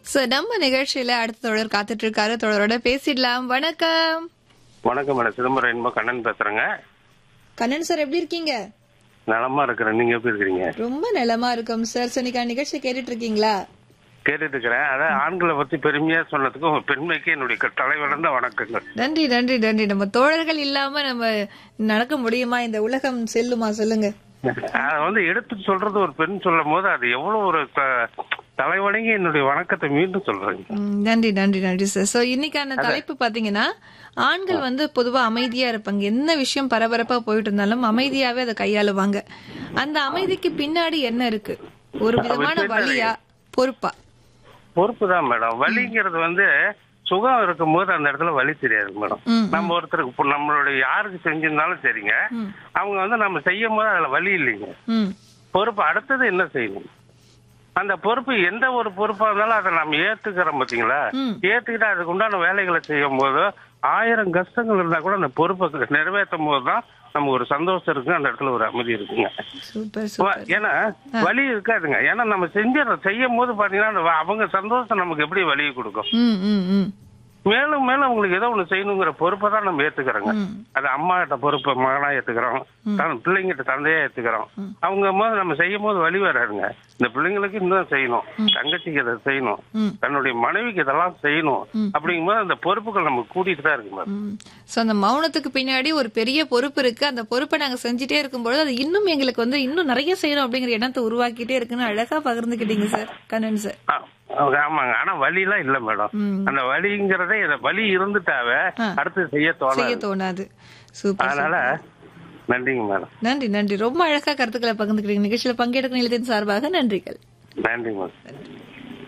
So நம்ம நிகழ்ச்சியில அடுத்த தொடர் காத்துட்டு இருக்காரு தொடரோட பேசிடலாம் வணக்கம் வணக்கம் மேடம் சிதம்பரம் இன்பம் கண்ணன் பேசுறேங்க கண்ணன் சார் எப்படி இருக்கீங்க நலமா இருக்கிறேன் நீங்க எப்படி இருக்கிறீங்க ரொம்ப நலமா இருக்கும் சார் சோ இன்னைக்கு நிகழ்ச்சி கேட்டுட்டு இருக்கீங்களா கேட்டுட்டு இருக்கிறேன் அதான் ஆண்களை பத்தி பெருமையா சொன்னதுக்கு உங்க பெருமைக்கு என்னுடைய க- தலைவணந்த வணக்கங்கள் நன்றி நன்றி நன்றி நம்ம தோழர்கள் இல்லாம நம்ம நடக்க முடியுமா இந்த உலகம் செல்லுமா சொல்லுங்க அத வந்து எடுத்து சொல்றது ஒரு பெண் சொல்லும் போது அது எவ்வளவு ஒரு த- தலைவணங்கி என்னுடைய வணக்கத்தை மீண்டும் சொல்றேங்க ம், நன்றி நன்றி நன்றி சார் சோ இன்னைக்கான தலைப்பு பாத்தீங்கன்னா ஆண்கள் வந்து பொதுவா அமைதியா இருப்பாங்க என்ன விஷயம் பரபரப்பா போயிட்டு இருந்தாலும் அமைதியாவே அதை கையாளுவாங்க அந்த அமைதிக்கு பின்னாடி என்ன இருக்கு ஒரு விதமான வழியா பொறுப்பா பொறுப்பு தான் மேடம் வலிங்கிறது வந்து சுகம் இருக்கும் போது அந்த இடத்துல வலி தெரியாது மேடம் ம், நம்ம ஒருத்தருக்கு இப்போ நம்மளுடைய யாருக்கு செஞ்சிருந்தாலும் சரிங்க ம். அவங்க வந்து நம்ம செய்யும் போது அதுல வலி இல்லைங்க ம் பொறுப்பு அடுத்தது என்ன செய்யணும் அந்த பொறுப்பு எந்த ஒரு பொறுப்பா இருந்தாலும் அதை நம்ம ஏத்துக்கிறோம் பாத்தீங்களா ம். ஏத்துக்கிட்டு அதுக்கு உண்டான வேலைகளை செய்யும் போது ஆயிரம் கஷ்டங்கள் இருந்தா கூட அந்த பொறுப்பை நிறைவேற்றும் போது தான் நமக்கு ஒரு சந்தோஷம் இருக்கு அந்த இடத்துல ஒரு அமைதி இருக்குங்க சூப்பர் வ- சூப்பர் ஏன்னா வலி இருக்காதுங்க ஏன்னா நம்ம செஞ்சிடறோம் செய்யும் போது பாத்தீங்கன்னா அந்த வ- அவங்க சந்தோஷம் நமக்கு எப்படி வலியை கொடுக்கும் ம் ம் ம் மேலும் மேலும் அவங்களுக்கு ஏதோ ஒண்ணு செய்யணுங்கிற பொறுப்பை தான் நம்ம ஏத்துக்கிறோங்க ம். அது அம்மா கிட்ட பொறுப்பை மகனா ஏத்துக்கிறோம் தன் பிள்ளைங்கிட்ட தந்தையா ஏத்துக்கிறோம் அவங்க போது நம்ம செய்யும் போது வழி வராதுங்க இந்த பிள்ளைங்களுக்கு இன்னும் செய்யணும் தங்கச்சிக்கு இதை செய்யணும் ம். தன்னுடைய மனைவிக்கு இதெல்லாம் செய்யணும் அப்படிங்கும்போது அந்த பொறுப்புகள் நமக்கு கூட்டிட்டு தான் இருக்கு மேடம் ம். சோ அந்த மௌனத்துக்கு பின்னாடி ஒரு பெரிய பொறுப்பு இருக்கு அந்த பொறுப்பை நாங்க செஞ்சுட்டே இருக்கும்பொழுது அது இன்னும் எங்களுக்கு வந்து இன்னும் நிறைய செய்யணும் அப்படிங்கிற எண்ணத்தை உருவாக்கிட்டே இருக்குன்னு அழகா பகிர்ந்துக்கிட்டீங்க சார் கண்ணன் சார் ஆ, ஆமாங்க ஆனா வலி எல்லாம் இல்ல மேடம் ம். அந்த வலிங்கிறதே இத வலி இருந்துட்டாவே ஆ. அடுத்து செய்ய செய்ய தோணாது தோணாது சூப்பர் அதனால நன்றிங்க மேடம் நன்றி நன்றி ரொம்ப அழகா கருத்துக்களை பகிர்ந்துக்கிறீங்க நிகழ்ச்சியில பங்கெடுக்கும் நிலையத்தின் சார்பாக நன்றிகள் நன்றி மேடம்